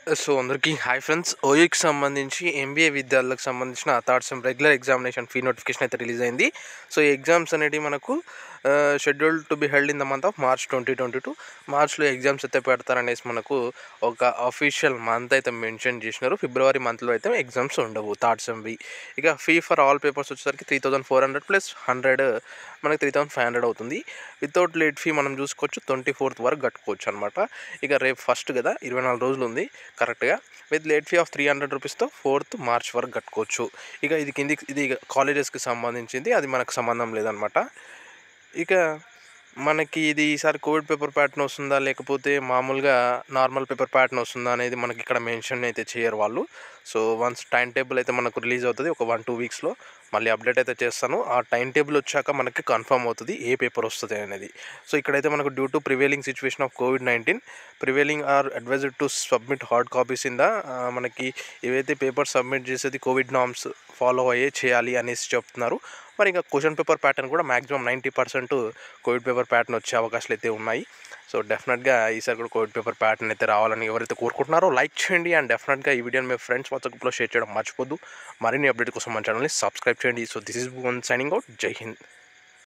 so అందరికీ hi friends ఓయూకి సంబంధించి MBA విద్యార్థులకు సంబంధించిన third sem regular examination fee notification అయితే రిలీజ్ అయింది సో ఈ ఎగ్జామ్స్ అనేటివి మనకు schedule to be held in the month of March twenty twenty two మార్చ్లో ఎగ్జామ్స్ అయితే పెడతారనేసి మనకు ఒక అఫీషియల్ మంత్ అయితే మెన్షన్ చేసినారు ఫిబ్రవరి మంత్లో అయితే ఎగ్జామ్స్ ఉండవు థర్డ్ సెమ్వి ఇక ఫీ ఫర్ ఆల్ పేపర్స్ వచ్చేసరికి three thousand four hundred plus hundred మనకి త్రీ థౌసండ్ ఫైవ్ హండ్రెడ్ అవుతుంది వితౌట్ లేట్ ఫీ మనం చూసుకోవచ్చు ట్వంటీ ఫోర్త్ వరకు కట్టుకోవచ్చు అనమాట ఇక రేపు ఫస్ట్ కదా ఇరవై నాలుగు రోజులు ఉంది కరెక్ట్గా with late fee of three hundred రూపీస్తో ఫోర్త్ మార్చ్ వరకు కట్టుకోవచ్చు ఇక ఇది కింది ఇది కాలేజెస్కి సంబంధించింది అది మనకు సంబంధం లేదనమాట ఇక మనకి ఇది ఈసారి కోవిడ్ పేపర్ ప్యాటర్న్ వస్తుందా లేకపోతే మామూలుగా నార్మల్ పేపర్ ప్యాటర్న్ వస్తుందా అనేది మనకి ఇక్కడ మెన్షన్ అయితే చేయరు వాళ్ళు సో వన్స్ టైం టేబుల్ అయితే మనకు రిలీజ్ అవుతుంది ఒక వన్ టూ వీక్స్లో మళ్ళీ అప్డేట్ అయితే చేస్తాను ఆ టైం టేబుల్ వచ్చాక మనకి కన్ఫర్మ్ అవుతుంది ఏ పేపర్ వస్తుంది అనేది సో ఇక్కడైతే మనకు due to prevailing situation of covid nineteen prevailing are advised to submit hard copies in the మనకి ఏవైతే పేపర్ సబ్మిట్ చేసేది కోవిడ్ నామ్స్ ఫాలో అయ్యే చేయాలి అనేసి చెప్తున్నారు మరి ఇంకా క్వశ్చన్ పేపర్ ప్యాటర్న్ కూడా maximum ninety percent covid paper pattern వచ్చే అవకాశాలు అయితే ఉన్నాయి సో డెఫినెట్గా ఈసారి కూడా కోవిడ్ పేపర్ ప్యాటర్న్ అయితే రావాలని ఎవరైతే కోరుకుంటున్నారో లైక్ చేయండి అండ్ డెఫినెట్గా ఈ వీడియోని మీ ఫ్రెండ్స్ వాట్సాప్లో షేర్ చేయడం మర్చిపోద్దు మరిన్ని అప్డేట్ కోసం మన ఛానల్ని సబ్స్క్రైబ్ చేయండి so this is one signing out జై హింద్